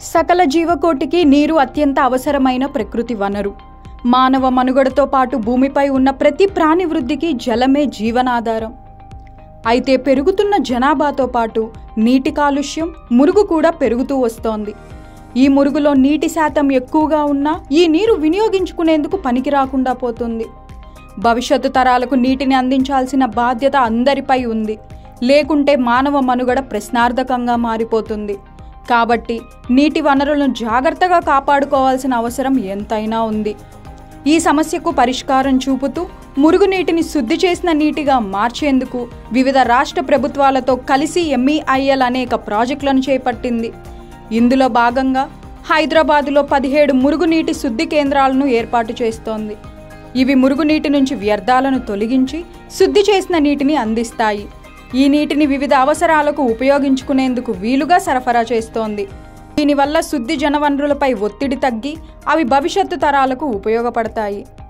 సకల జీవకోటికి నీరు అత్యంత అవసరమైన ప్రకృతి వనరు మానవ మనుగడతో పాటు భూమిపై ఉన్న ప్రతి ప్రాణి వృద్ధికి జలమే జీవనాధారం అయితే పెరుగుతున్న జనాభాతో పాటు నీటి కాలుష్యం మురుగు కూడా పెరుగుతూ వస్తోంది ఈ మురుగులో నీటి శాతం ఎక్కువగా ఉన్నా ఈ నీరు వినియోగించుకునేందుకు పనికి రాకుండా పోతుంది భవిష్యత్తు తరాలకు నీటిని అందించాల్సిన బాధ్యత అందరిపై ఉంది లేకుంటే మానవ మనుగడ ప్రశ్నార్థకంగా మారిపోతుంది కాబట్టి నీటి వనరులను జాగ్రత్తగా కాపాడుకోవాల్సిన అవసరం ఎంతైనా ఉంది ఈ సమస్యకు పరిష్కారం చూపుతూ మురుగునీటిని శుద్ధి చేసిన నీటిగా మార్చేందుకు వివిధ రాష్ట్ర ప్రభుత్వాలతో కలిసి ఎంఈఐఎల్ అనేక ప్రాజెక్టులను చేపట్టింది ఇందులో భాగంగా హైదరాబాదులో పదిహేడు మురుగునీటి శుద్ధి కేంద్రాలను ఏర్పాటు చేస్తోంది ఇవి మురుగునీటి నుంచి వ్యర్థాలను తొలగించి శుద్ధి చేసిన నీటిని అందిస్తాయి ఈ నీటిని వివిధ అవసరాలకు ఉపయోగించుకునేందుకు వీలుగా సరఫరా చేస్తోంది దీనివల్ల శుద్ధి జనవనరులపై ఒత్తిడి తగ్గి అవి భవిష్యత్తు తరాలకు ఉపయోగపడతాయి